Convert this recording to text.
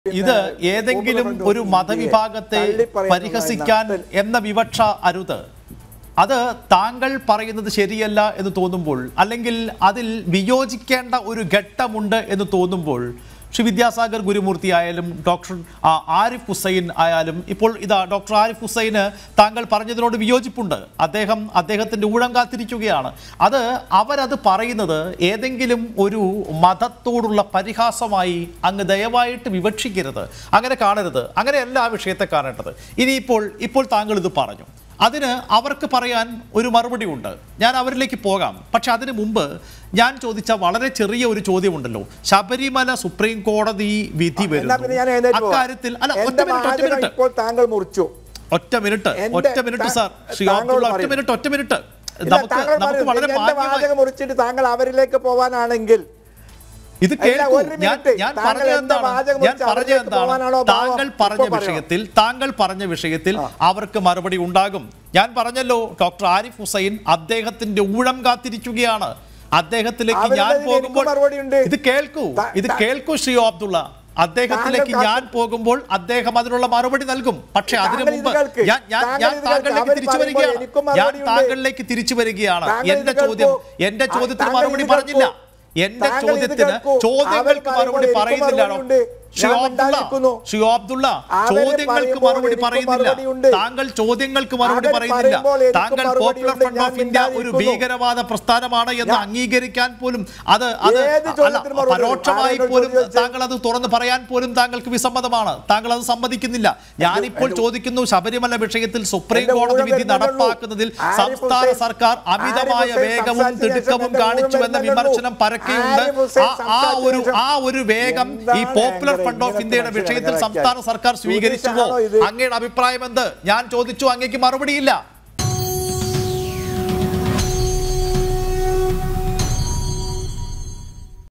ഇത് ഏതെങ്കിലും ഒരു മതവിഭാഗത്തെ പരിഹസിക്കാൻ എന്ന വിവക്ഷ അരുത് അത് താങ്കൾ പറയുന്നത് ശരിയല്ല എന്ന് തോന്നുമ്പോൾ അല്ലെങ്കിൽ അതിൽ വിയോജിക്കേണ്ട ഒരു ഘട്ടമുണ്ട് എന്ന് തോന്നുമ്പോൾ ശ്രീ വിദ്യാസാഗർ ഗുരുമൂർത്തി ആയാലും ഡോക്ടർ ആ, ആരിഫ് ഹുസൈൻ ആയാലും ഇപ്പോൾ ഇതാ ഡോക്ടർ ആരിഫ് ഹുസൈന് താങ്കൾ പറഞ്ഞതിനോട് വിയോജിപ്പുണ്ട് അദ്ദേഹം അദ്ദേഹത്തിൻ്റെ ഊഴം കാത്തിരിക്കുകയാണ് അത് അവരത് പറയുന്നത് ഏതെങ്കിലും ഒരു മതത്തോടുള്ള പരിഹാസമായി അങ്ങ് ദയവായിട്ട് വിവക്ഷിക്കരുത് അങ്ങനെ കാണരുത് അങ്ങനെയല്ല ആ വിഷയത്തെ കാണേണ്ടത് ഇനിയിപ്പോൾ ഇപ്പോൾ താങ്കൾ ഇത് പറഞ്ഞു അതിന് അവർക്ക് പറയാൻ ഒരു മറുപടി ഉണ്ട് ഞാൻ അവരിലേക്ക് പോകാം പക്ഷെ അതിനു മുമ്പ് ഞാൻ ചോദിച്ച വളരെ ചെറിയ ഒരു ചോദ്യമുണ്ടല്ലോ ശബരിമല സുപ്രീം കോടതി വിധി എന്നാ പിന്നെ ഞാൻ വരുന്നു എഴുന്നേറ്റ് പോവാം. അക്കാര്യത്തിൽ അല്ല ഒറ്റ എന്റെ മിനിറ്റ് ഒറ്റ വാചകം മിനിറ്റ് ഇപ്പോൾ താങ്കൾ മുറിച്ചു ഒറ്റ മിനിറ്റ് എന്റെ- ഒറ്റ മിനിറ്റ് താ- സാർ ശ്രീ താങ്കളോട് അബ്ദുള്ള ഒറ്റ പറയൂ. മിനിറ്റ് ഒറ്റ മിനിറ്റ് ഇല്ല, നമുക്ക് താങ്കൾ നമുക്ക് പറയൂ. വളരെ എന്റെ മാന്യമായി വാചകം മുറിച്ചിട്ട് താങ്കൾ അവരിലേക്ക് പോവാനാണെങ്കിൽ ഇത് അല്ല, കേൾക്കൂ ഒരു ഞാൻ മിനിറ്റ്. ഞാൻ താങ്കൾ പറഞ്ഞത് എന്താ എന്താണ് വാചകം ഞാൻ വെച്ച് പറഞ്ഞത് അതിലേക്ക് പോകാനാണോ എന്താണ് ഭാവം? താങ്കൾ പറഞ്ഞ ഇപ്പോ പറയണം. വിഷയത്തിൽ താങ്കൾ പറഞ്ഞ വിഷയത്തിൽ അവർക്ക് മറുപടി ഉണ്ടാകും ഞാൻ പറഞ്ഞല്ലോ ഡോക്ടർ ആരിഫ് ഹുസൈൻ അദ്ദേഹത്തിന്റെ ഊഴം കാത്തിരിക്കുകയാണ് അദ്ദേഹത്തിലേക്ക് അവരുടെ ഞാൻ ഇതിൽ പോകുമ്പോൾ എനിക്കും മറുപടിയുണ്ട്. ഇത് കേൾക്കൂ താ- ഇത് താ- കേൾക്കൂ ശ്രീ അബ്ദുള്ള അദ്ദേഹത്തിലേക്ക് താങ്കൾ ഞാൻ പോകുമ്പോൾ അദ്ദേഹം അതിനുള്ള മറുപടി നൽകും പക്ഷെ അതിനു താങ്കൾ ഇത് മുമ്പ് കേൾക്ക്. ഞാൻ ഞാൻ താങ്കൾ ഞാൻ ഇത് കേൾക്ക്. താങ്കളിലേക്ക് അവർ തിരിച്ചു പറയുമ്പോൾ വരികയാണ് എനിക്കും ഞാൻ മറുപടിയുണ്ട്. താങ്കളിലേക്ക് തിരിച്ചു വരികയാണ് താങ്കൾ ഇത് എന്റെ ചോദ്യം കേൾക്കൂ. എന്റെ ആ, ചോദ്യത്തിന് താങ്കൾ മറുപടി ഇത് പറഞ്ഞില്ല കേൾക്കൂ. എന്റെ താങ്കൾ ഇത് ചോദ്യത്തിന് കേൾക്കൂ. ചോദ്യങ്ങൾക്ക് അവർ മറുപടി പറയുമ്പോൾ പറയുന്നില്ല എനിക്കും മറുപടിയുണ്ട്. ശ്രീ ഞാൻ അബ്ദുള്ള മിണ്ടാതിരിക്കുന്നു. ശ്രീ അബ്ദുള്ള അവർ ചോദ്യങ്ങൾക്ക് പറയുമ്പോൾ മറുപടി എനിക്കും പറയുന്നില്ല മറുപടിയുണ്ട്. താങ്കൾ ചോദ്യങ്ങൾക്ക് മറുപടി അവർ പറയുന്നില്ല പറയുമ്പോൾ എനിക്കും താങ്കൾ മറുപടിയുണ്ട്. പോപ്പുലർ ഫ്രണ്ട് ഞാൻ ഓഫ് ഇന്ത്യ ഒരു മിണ്ടാതിരിക്കുന്നു. ഭീകരവാദ പ്രസ്ഥാനമാണ് എന്ന് ഞാൻ- അംഗീകരിക്കാൻ പോലും അത് അത് ഏത് അല്ല ചോദ്യത്തിന് മറുപടി? പരോക്ഷമായി ആരെങ്കിലും പോലും ചോദിച്ചേ? താങ്കൾ അത് തുറന്ന് പറയാൻ പോലും താങ്കൾക്ക് വിസമ്മതമാണ് താങ്കൾ അത് സമ്മതിക്കുന്നില്ല ഞാനിപ്പോൾ ചോദിക്കുന്നു ശബരിമല വിഷയത്തിൽ സുപ്രീം എന്റെ കോടതി ഊഴം വിധി വരുന്നതേ ഉള്ളൂ. നടപ്പാക്കുന്നതിൽ ആരിഫ് സംസ്ഥാന ഹുസൈൻ- സർക്കാർ അമിതമായ ആരിഫ് ഹുസൈൻ വേഗവും സംസാരിച്ച തിടുക്കവും ശേഷം കാണിച്ചു എന്റെ എന്ന ഊഴം വരുന്നതേ വിമർശനം ഉള്ളൂ. പരക്കെയുണ്ട് ആരിഫ് ഹുസൈൻ ആ- ആ ഒരു സംസാരിച്ച ആ ഒരു വേഗം ഈ എന്താണ് പോപ്പുലർ അങ്ങനെ ഫ്രണ്ട് ഓഫ് ഇങ്ങനത്തെ ഇന്ത്യയുടെ മനുഷ്യരെ വിഷയത്തിൽ ഇങ്ങനെ സംസ്ഥാന സർക്കാർ സ്വീകരിച്ചുവോ സുധീഷാണോ ഇത്? അങ്ങയുടെ അഭിപ്രായം എന്ത് ഞാൻ ചോദിച്ചു അങ്ങേക്ക് മറുപടിയില്ല